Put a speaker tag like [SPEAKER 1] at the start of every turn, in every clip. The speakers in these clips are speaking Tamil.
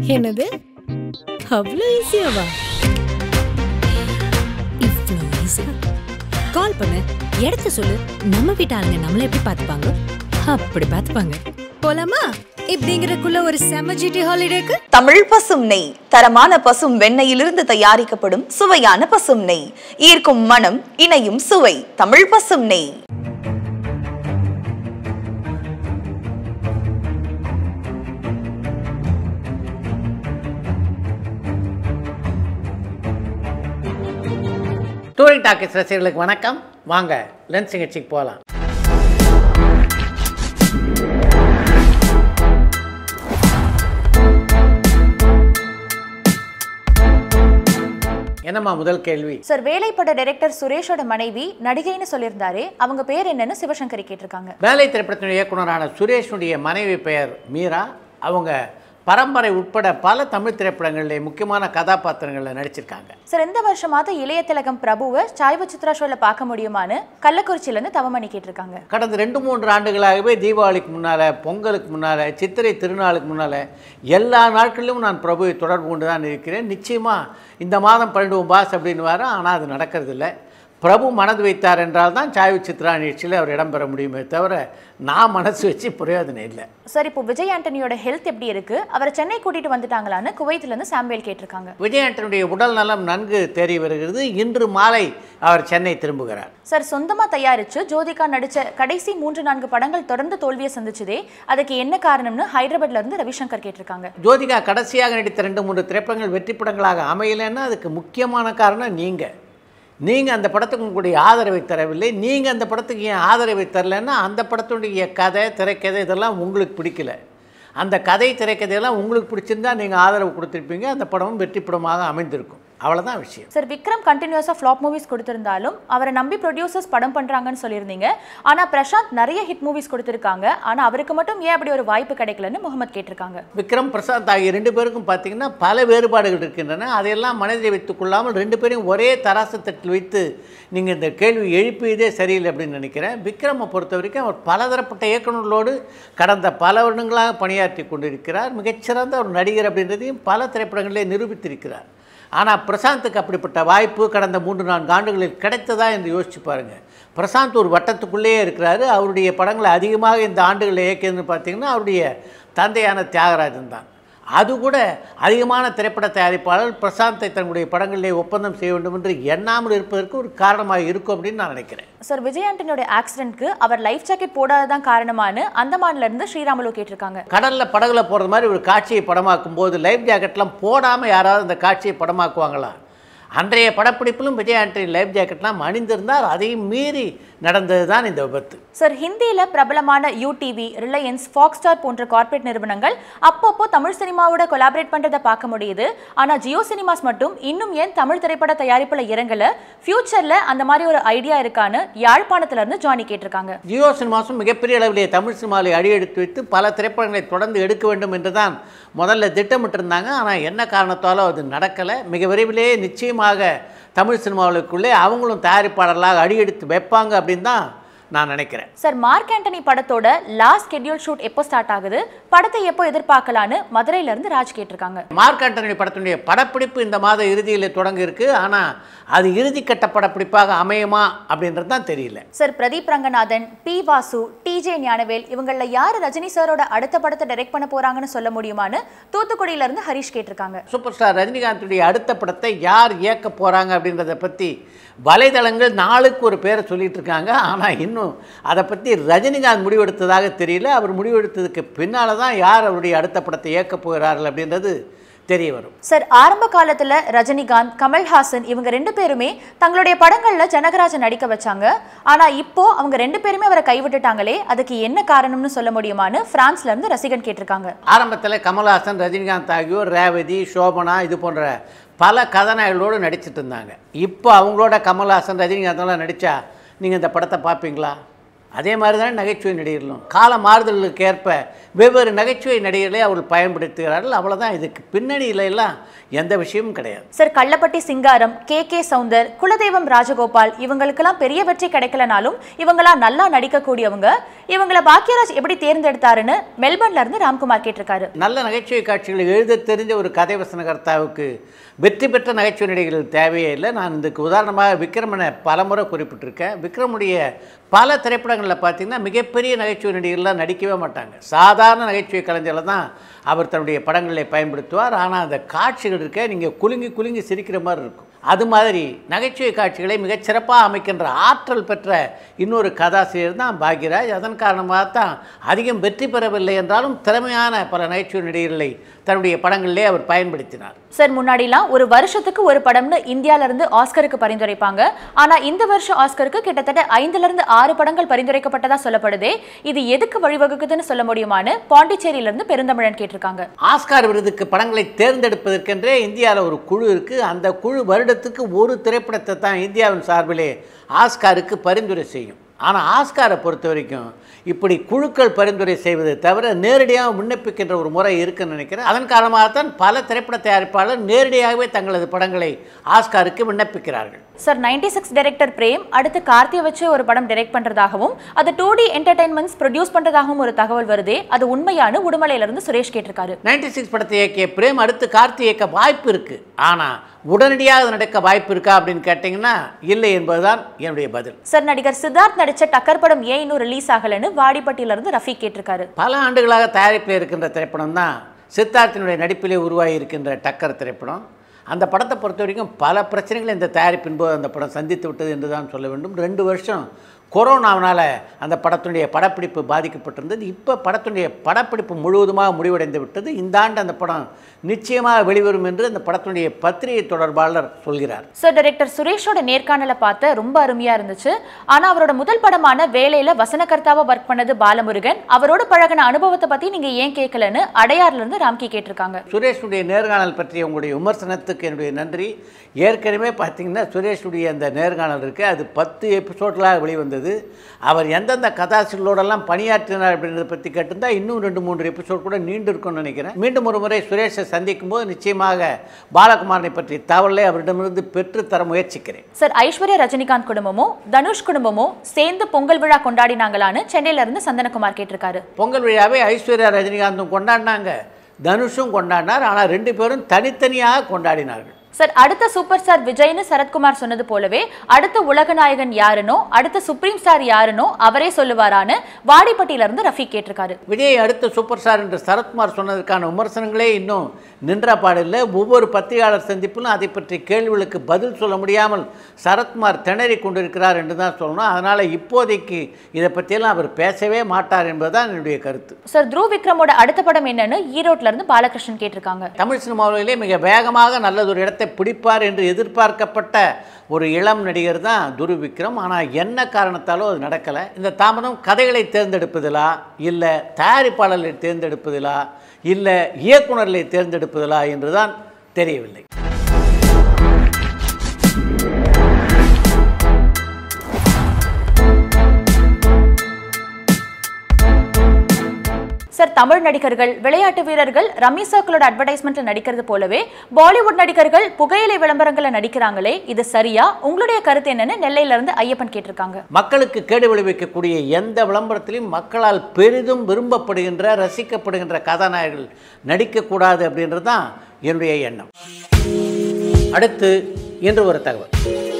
[SPEAKER 1] என்னது அவ்வளோ ஈஸியாவா இவ்வளோ ஈஸி கால் பண்ணு இடத்த சொல்லு நம்ம வீட்டு ஆளுங்க நம்மள எப்படி பார்த்துப்பாங்க அப்படி பார்த்துப்பாங்க போலாமா இப்படிங்கிறக்குள்ள ஒரு செம ஜிடி ஹாலிடேக்கு
[SPEAKER 2] தமிழ் பசும் நெய் தரமான பசும் வெண்ணெயிலிருந்து தயாரிக்கப்படும் சுவையான பசும் நெய் ஈர்க்கும் மனம் இணையும் சுவை தமிழ் பசும் நெய்
[SPEAKER 3] டூரிங் டாக்கிஸ் ரசிகர்களுக்கு வணக்கம் வாங்க லென்ஸ் நிகழ்ச்சிக்கு போகலாம் என்னம்மா முதல் கேள்வி
[SPEAKER 4] சார் வேலைப்பட டைரக்டர் சுரேஷோட மனைவி நடிகைன்னு சொல்லியிருந்தாரு அவங்க பேர் என்னன்னு சிவசங்கரி கேட்டிருக்காங்க
[SPEAKER 3] வேலை திரைப்படத்தின் இயக்குனரான சுரேஷனுடைய மனைவி பெயர் மீரா அவங்க பரம்பரை உட்பட பல தமிழ் திரைப்படங்களில் முக்கியமான கதாபாத்திரங்களில் நடிச்சிருக்காங்க
[SPEAKER 4] சார் இந்த வருஷமாவது இளைய திலகம் பிரபுவை சாய்வு சித்ரா ஷோல பார்க்க முடியுமான்னு கள்ளக்குறிச்சியில இருந்து தவமணி கேட்டிருக்காங்க
[SPEAKER 3] கடந்த ரெண்டு மூன்று ஆண்டுகளாகவே தீபாவளிக்கு முன்னால் பொங்கலுக்கு முன்னால் சித்திரை திருநாளுக்கு முன்னால் எல்லா நாட்களிலும் நான் பிரபுவை தொடர்பு கொண்டு தான் இருக்கிறேன் நிச்சயமாக இந்த மாதம் பண்ணிடுவோம் பாஸ் அப்படின்னு வர ஆனால் அது நடக்கிறதில்ல பிரபு மனது வைத்தார் என்றால் தான் சாய்வு சித்ரா நிகழ்ச்சியில் அவர் இடம்பெற முடியுமே தவிர நான் மனசு வச்சு பிரயோஜனம் இல்லை
[SPEAKER 4] சார் இப்போ விஜய் ஆண்டனியோட ஹெல்த் எப்படி இருக்கு அவரை சென்னை கூட்டிட்டு வந்துட்டாங்களான்னு குவைத்துல இருந்து சாம்பேல் கேட்டிருக்காங்க
[SPEAKER 3] விஜயாண்டனுடைய உடல் நலம் நன்கு தெரிய வருகிறது இன்று மாலை அவர் சென்னை திரும்புகிறார்
[SPEAKER 4] சார் சொந்தமா தயாரிச்சு ஜோதிகா நடிச்ச கடைசி மூன்று நான்கு படங்கள் தொடர்ந்து தோல்வியை சந்திச்சதே அதுக்கு என்ன காரணம்னு ஹைதராபாத்ல இருந்து ரவிசங்கர் கேட்டிருக்காங்க
[SPEAKER 3] ஜோதிகா கடைசியாக நடித்த ரெண்டு மூன்று திரைப்படங்கள் வெற்றி படங்களாக அமையலைன்னா அதுக்கு முக்கியமான காரணம் நீங்கள் நீங்கள் அந்த படத்துக்கு உங்களுடைய ஆதரவை தரவில்லை நீங்கள் அந்த படத்துக்கு ஏன் ஆதரவை தரலைன்னா அந்த படத்துடைய கதை திரைக்கதை இதெல்லாம் உங்களுக்கு பிடிக்கல அந்த கதை திரைக்கதையெல்லாம் உங்களுக்கு பிடிச்சிருந்தா நீங்கள் ஆதரவு கொடுத்துருப்பீங்க அந்த படமும் வெற்றி படமாக அமைந்திருக்கும் அவ்வளோதான் விஷயம்
[SPEAKER 4] சார் விக்ரம் கண்டினியூஸாக ஃப்ளாப் மூவிஸ் கொடுத்திருந்தாலும் அவரை நம்பி ப்ரொடியூசர்ஸ் படம் பண்றாங்கன்னு சொல்லியிருந்தீங்க ஆனா பிரசாந்த் நிறைய ஹிட் மூவிஸ் கொடுத்திருக்காங்க ஆனா அவருக்கு மட்டும் ஏன் அப்படி ஒரு வாய்ப்பு கிடைக்கலன்னு முகமது கேட்டிருக்காங்க
[SPEAKER 3] விக்ரம் பிரசாந்த் ஆகிய ரெண்டு பேருக்கும் பார்த்தீங்கன்னா பல வேறுபாடுகள் இருக்கின்றன அதையெல்லாம் மனதில் வைத்துக் கொள்ளாமல் ரெண்டு பேரையும் ஒரே தராசு தட்டில் வைத்து நீங்கள் இந்த கேள்வி எழுப்பியதே சரியில்லை அப்படின்னு நினைக்கிறேன் விக்ரமை பொறுத்த வரைக்கும் அவர் பலதரப்பட்ட இயக்குநர்களோடு கடந்த பல வருடங்களாக பணியாற்றி கொண்டிருக்கிறார் மிகச்சிறந்த ஒரு நடிகர் அப்படின்றதையும் பல திரைப்படங்களிலே நிரூபித்திருக்கிறார் ஆனால் பிரசாந்துக்கு அப்படிப்பட்ட வாய்ப்பு கடந்த மூன்று நான்கு ஆண்டுகளில் கிடைத்ததா என்று யோசிச்சு பாருங்கள் பிரசாந்த் ஒரு வட்டத்துக்குள்ளேயே இருக்கிறாரு அவருடைய படங்களை அதிகமாக இந்த ஆண்டுகளில் இயக்கியதுன்னு பார்த்தீங்கன்னா அவருடைய தந்தையான தியாகராஜன் தான் அது கூட அதிகமான திரைப்பட தயாரிப்பாளர் பிரசாந்தை தன்னுடைய படங்களிலே ஒப்பந்தம் செய்ய வேண்டும் என்று எண்ணாமல் இருப்பதற்கு ஒரு காரணமாக இருக்கும் அப்படின்னு நான் நினைக்கிறேன்
[SPEAKER 4] சார் விஜய் ஆண்டனியோட ஆக்சிடென்ட்க்கு அவர் லைஃப் ஜாக்கெட் போடாததான் காரணமானு அந்தமான்ல இருந்து ஸ்ரீராமுலு கேட்டிருக்காங்க
[SPEAKER 3] கடலில் படகுல போகிறது மாதிரி ஒரு காட்சியை படமாக்கும் போது லைஃப் ஜாக்கெட்லாம் போடாமல் யாராவது அந்த காட்சியை படமாக்குவாங்களா அன்றைய படப்பிடிப்பிலும் விஜய் ஆண்டனி லைஃப் ஜாக்கெட்லாம் அணிந்திருந்தால் அதையும் மீறி நடந்தது தான் இந்த விபத்து
[SPEAKER 4] சார் ஹிந்தியில பிரபலமான யூடிவி ரிலையன்ஸ் ஃபாக்ஸ்டார் போன்ற கார்ப்பரேட் நிறுவனங்கள் அப்பப்போ தமிழ் சினிமாவோட கொலாபரேட் பண்றதை பார்க்க முடியுது ஆனா ஜியோ சினிமாஸ் மட்டும் இன்னும் ஏன் தமிழ் திரைப்பட தயாரிப்புல இறங்கல ஃபியூச்சர்ல அந்த மாதிரி ஒரு ஐடியா இருக்கான்னு யாழ்ப்பாணத்துல இருந்து ஜானி கேட்டிருக்காங்க
[SPEAKER 3] ஜியோ சினிமாஸும் மிகப்பெரிய அளவிலே தமிழ் சினிமாவில் அடியெடுத்து வைத்து பல திரைப்படங்களை தொடர்ந்து எடுக்க வேண்டும் என்று தான் முதல்ல திட்டமிட்டிருந்தாங்க ஆனால் என்ன காரணத்தாலோ அது நடக்கலை மிக விரைவிலேயே நிச்சயமாக தமிழ் சினிமாவுக்குள்ளே அவங்களும் தயாரிப்பாளர்களாக அடியெடுத்து வைப்பாங்க அப்படின்னு தான் நான் நினைக்கிறேன்
[SPEAKER 4] சார் மார்க் ஆண்டனி படத்தோட லாஸ்ட் ஸ்கெட்யூல் ஷூட் எப்போ ஸ்டார்ட் ஆகுது படத்தை எப்போ எதிர்பார்க்கலான்னு மதுரையில இருந்து ராஜ் கேட்டிருக்காங்க
[SPEAKER 3] மார்க் ஆண்டனி படத்தினுடைய படப்பிடிப்பு இந்த மாத இறுதியில் தொடங்க இருக்கு ஆனால் அது இறுதிக்கட்ட படப்பிடிப்பாக அமையுமா அப்படின்றது தான் தெரியல
[SPEAKER 4] sir Pradeep Ranganathan P Vasu TJ Gnanavel இவங்கள யார் ரஜினி சாரோட அடுத்த படத்தை டைரக்ட் பண்ண போறாங்கன்னு சொல்ல முடியுமான்னு தூத்துக்குடியில இருந்து ஹரிஷ் கேட்டிருக்காங்க
[SPEAKER 3] சூப்பர் ஸ்டார் ரஜினிகாந்துடைய அடுத்த படத்தை யார் இயக்க போகிறாங்க அப்படின்றத பற்றி வலைதளங்கள் நாளுக்கு ஒரு பேரை சொல்லிட்டு இருக்காங்க ஆனால் இன்னும் அதை பற்றி ரஜினிகாந்த் முடிவெடுத்ததாக தெரியல அவர் முடிவெடுத்ததுக்கு பின்னால் தான் யார் அவருடைய அடுத்த படத்தை இயக்கப் போகிறார்கள் அப்படின்றது தெரிய வரும்
[SPEAKER 4] சார் ஆரம்ப காலத்துல ரஜினிகாந்த் கமல்ஹாசன் இவங்க ரெண்டு பேருமே தங்களுடைய படங்கள்ல ஜனகராஜன் நடிக்க வச்சாங்க ஆனா இப்போ அவங்க ரெண்டு பேருமே அவரை கைவிட்டுட்டாங்களே அதுக்கு என்ன காரணம்னு சொல்ல முடியுமான்னு பிரான்ஸ்ல இருந்து ரசிகன் கேட்டிருக்காங்க
[SPEAKER 3] ஆரம்பத்தில் கமல்ஹாசன் ரஜினிகாந்த் ஆகியோர் ரேவதி சோபனா இது போன்ற பல கதாநாயகர்களோடு நடிச்சிட்டு இருந்தாங்க இப்போ அவங்களோட கமல்ஹாசன் ரஜினிகாந்தெல்லாம் நடித்தா நீங்கள் இந்த படத்தை பார்ப்பீங்களா அதே மாதிரி தான் நகைச்சுவை நடிகர்களும் கால மாறுதலுக்கு ஏற்ப வெவ்வேறு நகைச்சுவை நடிகர்களை அவர்கள் பயன்படுத்துகிறார்கள் அவ்வளோதான் இதுக்கு பின்னணியில எல்லாம் எந்த விஷயமும் கிடையாது
[SPEAKER 4] sir Kallappatti Singaram K K Soundar Kuladeivam Rajagopal இவங்களுக்கெல்லாம் பெரிய வெற்றி கிடைக்கலனாலும் இவங்களா நல்லா நடிக்கக்கூடியவங்க இவங்கள பாக்யராஜ் எப்படி தேர்ந்தெடுத்தாருன்னு மெல்பர்ன்ல இருந்து ராம்குமார் கேட்டிருக்காரு
[SPEAKER 3] நல்ல நகைச்சுவை காட்சிகளை எழுத தெரிஞ்ச ஒரு கதை வசனகர்த்தாவுக்கு வெற்றி பெற்ற நகைச்சுவை நடிகர்கள் தேவையே இல்லை நான் இதுக்கு உதாரணமாக விக்ரமனை பலமுறை குறிப்பிட்டிருக்கேன் விக்ரமுடைய பல திரைப்படங்களில் பார்த்தீங்கன்னா மிகப்பெரிய நகைச்சுவை நடிகர்கள்லாம் நடிக்கவே மாட்டாங்க சாதாரண நகைச்சுவை கலைஞர்களை தான் அவர் தன்னுடைய படங்களில் பயன்படுத்துவார் ஆனால் அந்த காட்சிகள் இருக்க நீங்கள் குலுங்கி குலுங்கி சிரிக்கிற மாதிரி இருக்கும் அது மாதிரி நகைச்சுவை காட்சிகளை மிகச்சிறப்பாக அமைக்கின்ற ஆற்றல் பெற்ற இன்னொரு கதாசிரியர் தான் பாக்யராஜ் அதன் காரணமாக தான் அதிகம் வெற்றி பெறவில்லை என்றாலும் திறமையான பல நகைச்சுவை நடிகர்களை தன்னுடைய படங்களிலே அவர் பயன்படுத்தினார்
[SPEAKER 4] சார் முன்னாடிலாம் ஒரு வருஷத்துக்கு ஒரு படம்னு இந்தியால இருந்து ஆஸ்கருக்கு பரிந்துரைப்பாங்க ஆனா இந்த வருஷம் ஆஸ்கருக்கு கிட்டத்தட்ட ஐந்துல இருந்து ஆறு படங்கள் பரிந்துரைக்கப்பட்டதா சொல்லப்படுதே இது எதுக்கு வழிவகுக்குதுன்னு சொல்ல முடியுமான்னு பாண்டிச்சேரியில இருந்து பெருந்தமிழன் கேட்டிருக்காங்க
[SPEAKER 3] ஆஸ்கார் விருதுக்கு படங்களை தேர்ந்தெடுப்பதற்கென்றே இந்தியாவில் ஒரு குழு இருக்குது அந்த குழு வருடத்துக்கு ஒரு திரைப்படத்தை தான் இந்தியாவின் சார்பிலே ஆஸ்காருக்கு பரிந்துரை செய்யும் ஆனால் ஆஸ்காரை பொறுத்த வரைக்கும் இப்படி குழுக்கள் பரிந்துரை செய்வதை தவிர நேரடியாக விண்ணப்பிக்கின்ற ஒரு முறை இருக்குன்னு நினைக்கிறேன் அதன் காரணமாகத்தான் பல திரைப்பட தயாரிப்பாளர் நேரடியாகவே தங்களது படங்களை ஆஸ்காருக்கு விண்ணப்பிக்கிறார்கள்
[SPEAKER 4] sir ninety six director Prem அடுத்து கார்த்தியை வச்சு ஒரு படம் டைரக்ட் பண்றதாகவும் அது டூ டி என்டர்டைன்மெண்ட்ஸ் ப்ரொடியூஸ் பண்றதாகவும் ஒரு தகவல் வருதே அது உண்மையான உடுமலையில இருந்து சுரேஷ் கேட்டிருக்காரு
[SPEAKER 3] நைன்டி சிக்ஸ் படத்தை இயக்கிய பிரேம் அடுத்து கார்த்தி இயக்க வாய்ப்பு இருக்குது ஆனால் உடனடியாக அது நடக்க வாய்ப்பு இருக்கா அப்படின்னு கேட்டிங்கன்னா இல்லை என்பதுதான் என்னுடைய பதில்
[SPEAKER 4] சார் நடிகர் சித்தார்த் நடிச்ச டக்கர் படம் ஏன் இன்னும் ரிலீஸ் ஆகலைன்னு வாடிப்பட்டியில இருந்து ரஃபீக் கேட்டிருக்காரு
[SPEAKER 3] பல ஆண்டுகளாக தயாரிப்பில் இருக்கின்ற திரைப்படம் தான் சித்தார்த்தினுடைய நடிப்பிலே உருவாகி இருக்கின்ற டக்கர் திரைப்படம் அந்த படத்தை பொறுத்த வரைக்கும் பல பிரச்சனைகளை இந்த தயாரிப்பின் போது அந்த படம் சந்தித்து விட்டது என்று தான் சொல்ல வேண்டும் ரெண்டு வருஷம் கொரோனாவினால் அந்த படத்தினுடைய படப்பிடிப்பு பாதிக்கப்பட்டிருந்தது இப்போ படத்தினுடைய படப்பிடிப்பு முழுவதுமாக முடிவடைந்து விட்டது இந்த ஆண்டு அந்த படம் நிச்சயமாக வெளிவரும் என்று அந்த படத்தினுடைய பத்திரிகை தொடர்பாளர் சொல்கிறார்
[SPEAKER 4] சார் டைரக்டர் சுரேஷோட நேர்காணலை பார்த்த ரொம்ப அருமையா இருந்துச்சு ஆனா அவரோட முதல் படமான வேலையில வசனகர்த்தாவா ஒர்க் பண்ணது பாலமுருகன் அவரோட பழகின அனுபவத்தை பத்தி நீங்க ஏன் கேட்கலன்னு அடையார்ல இருந்து ராம்கி கேட்டிருக்காங்க
[SPEAKER 3] சுரேஷுடைய நேர்காணல் பற்றிய உங்களுடைய விமர்சனத்துக்கு என்னுடைய நன்றி ஏற்கனவே பார்த்தீங்கன்னா சுரேஷுடைய அந்த நேர்காணல் இருக்குது அது பத்து எபிசோட்களாக வெளிவந்தது அவர் எந்தெந்த கதாசிரியர்களோடெல்லாம் பணியாற்றினார் அப்படின்றத பற்றி கேட்டிருந்தா இன்னும் ரெண்டு மூன்று எபிசோட் கூட நீண்டு இருக்கும்னு நினைக்கிறேன் மீண்டும் ஒரு முறை சுரேஷை சந்திக்கும் போது நிச்சயமாக பாலகுமாரனை பற்றி தகவலை அவரிடமிருந்து பெற்று தர முயற்சிக்கிறேன்
[SPEAKER 4] சார் ஐஸ்வர்யா ரஜினிகாந்த் குடும்பமும் தனுஷ் குடும்பமும் சேர்ந்து பொங்கல் விழா கொண்டாடினாங்களான்னு சென்னையில இருந்து சந்தனகுமார் கேட்டிருக்காரு
[SPEAKER 3] பொங்கல் விழாவை ஐஸ்வர்யா ரஜினிகாந்தும் கொண்டாடினாங்க தனுஷும் கொண்டாடினார் ஆனால் ரெண்டு பேரும் தனித்தனியாக கொண்டாடினார்கள்
[SPEAKER 4] சார் அடுத்த சூப்பர் ஸ்டார் விஜய்னு சரத்குமார் சொன்னது போலவே அடுத்த உலக நாயகன் யாருனோ அடுத்த சுப்ரீம் ஸ்டார் யாருனோ அவரே சொல்லுவாரான்னு வாடிப்பட்டியில இருந்து ரஃபீக் கேட்டிருக்காரு
[SPEAKER 3] விஜய் அடுத்த சூப்பர் ஸ்டார் என்று சரத்குமார் சொன்னதற்கான விமர்சனங்களே இன்னும் நின்ற பாடில்லை ஒவ்வொரு பத்திரிகையாளர் சந்திப்பிலும் அதை பற்றி கேள்விகளுக்கு பதில் சொல்ல முடியாமல் சரத்குமார் திணறி கொண்டிருக்கிறார் என்று தான் சொல்லணும் அதனால் இப்போதைக்கு இதை பற்றியெல்லாம் அவர் பேசவே மாட்டார் என்பதுதான் என்னுடைய கருத்து
[SPEAKER 4] சார் த்ருவ் விக்ரமோட அடுத்த படம் என்னன்னு ஈரோட்ல இருந்து பாலகிருஷ்ணன் கேட்டிருக்காங்க
[SPEAKER 3] தமிழ் சினிமாவிலே மிக வேகமாக நல்லதொரு இடத்தை பிடிப்பார் என்று எதிர்பார்க்கப்பட்ட ஒரு இளம் நடிகர் தான் துரு விக்ரம் ஆனால் என்ன காரணத்தாலோ அது நடக்கலை இந்த தாமதம் கதைகளை தேர்ந்தெடுப்பதிலா இல்லை தயாரிப்பாளர்களை தேர்ந்தெடுப்பதிலா இல்லை இயக்குனர்களை தேர்ந்தெடுப்பதிலா என்றுதான் தெரியவில்லை
[SPEAKER 4] சார் தமிழ் நடிகர்கள் விளையாட்டு வீரர்கள் ரம்மி சர்க்கிளோட அட்வர்டைஸ்மெண்ட்ல நடிக்கிறது போலவே பாலிவுட் நடிகர்கள் புகையிலை விளம்பரங்கள்ல நடிக்கிறாங்களே இது சரியா உங்களுடைய கருத்து என்னன்னு நெல்லையில இருந்து ஐயப்பன் கேட்டிருக்காங்க
[SPEAKER 3] மக்களுக்கு கேடு விளைவிக்கக்கூடிய எந்த விளம்பரத்திலையும் மக்களால் பெரிதும் விரும்பப்படுகின்ற ரசிக்கப்படுகின்ற கதாநாயகர்கள் நடிக்கக்கூடாது அப்படின்றது தான் என்னுடைய எண்ணம் அடுத்து இன்று ஒரு தகவல்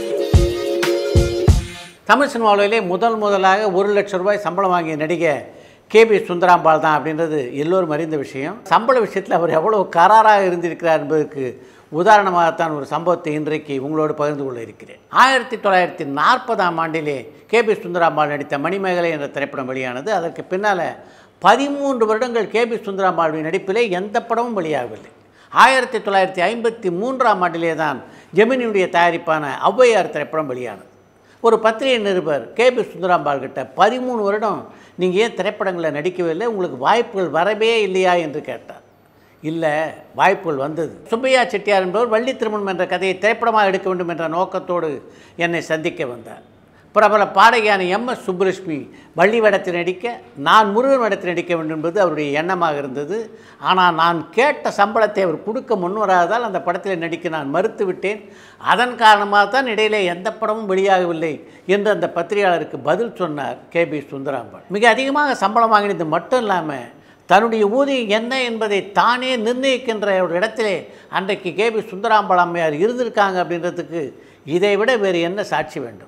[SPEAKER 3] தமிழ் சினிமாவிலே முதல் முதலாக ஒரு லட்சம் ரூபாய் சம்பளம் வாங்கிய நடிகை கேபி சுந்தராம்பாள் தான் அப்படின்றது எல்லோரும் அறிந்த விஷயம் சம்பள விஷயத்தில் அவர் எவ்வளவு கராராக இருந்திருக்கிறார் என்பதற்கு உதாரணமாகத்தான் ஒரு சம்பவத்தை இன்றைக்கு உங்களோடு பகிர்ந்து கொள்ள இருக்கிறேன் ஆயிரத்தி தொள்ளாயிரத்தி நாற்பதாம் ஆண்டிலே கேபி சுந்தராம்பாள் நடித்த மணிமேகலை என்ற திரைப்படம் வெளியானது அதற்கு பின்னால் பதிமூன்று வருடங்கள் கேபி சுந்தராம்பாளுடைய நடிப்பிலே எந்த படமும் வெளியாகவில்லை ஆயிரத்தி தொள்ளாயிரத்தி ஐம்பத்தி மூன்றாம் ஆண்டிலே தான் ஜெமினியுடைய தயாரிப்பான ஔவையார் திரைப்படம் வெளியானது ஒரு பத்திரிகை நிருபர் கேபி சுந்தராம்பாள் கிட்ட பதிமூணு வருடம் நீங்கள் ஏன் திரைப்படங்களில் நடிக்கவே இல்லை உங்களுக்கு வாய்ப்புகள் வரவே இல்லையா என்று கேட்டார் இல்லை வாய்ப்புகள் வந்தது சுப்பையா செட்டியார் என்பவர் வள்ளி திருமணம் என்ற கதையை திரைப்படமாக எடுக்க வேண்டும் என்ற நோக்கத்தோடு என்னை சந்திக்க வந்தார் பிரபல பாடகியான எம் எஸ் சுப்புலட்சுமி வள்ளி வேடத்தில் நடிக்க நான் முருகன் வேடத்தில் நடிக்க வேண்டும் என்பது அவருடைய எண்ணமாக இருந்தது ஆனால் நான் கேட்ட சம்பளத்தை அவர் கொடுக்க முன்வராததால் அந்த படத்தில் நடிக்க நான் மறுத்து விட்டேன் அதன் காரணமாக தான் இடையிலே எந்த படமும் வெளியாகவில்லை என்று அந்த பத்திரிகையாளருக்கு பதில் சொன்னார் கே பி சுந்தராம்பன் மிக அதிகமாக சம்பளம் வாங்கினது மட்டும் இல்லாமல் தன்னுடைய ஊதியம் என்ன என்பதை தானே நிர்ணயிக்கின்ற ஒரு இடத்திலே அன்றைக்கு கே பி சுந்தராம்பல் அம்மையார் இருந்திருக்காங்க அப்படின்றதுக்கு இதை விட வேறு என்ன சாட்சி வேண்டும்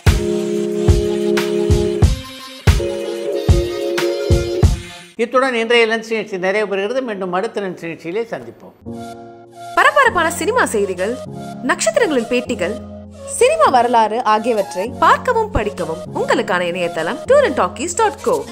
[SPEAKER 3] இத்துடன் இன்றைய லென்ஸ் நிகழ்ச்சி நிறைவு பெறுகிறது மீண்டும் அடுத்த லென்ஸ் நிகழ்ச்சியிலே சந்திப்போம்
[SPEAKER 5] பரபரப்பான சினிமா செய்திகள் நட்சத்திரங்களின் பேட்டிகள் சினிமா வரலாறு ஆகியவற்றை பார்க்கவும் படிக்கவும் உங்களுக்கான இணையதளம் tour and talkies dot go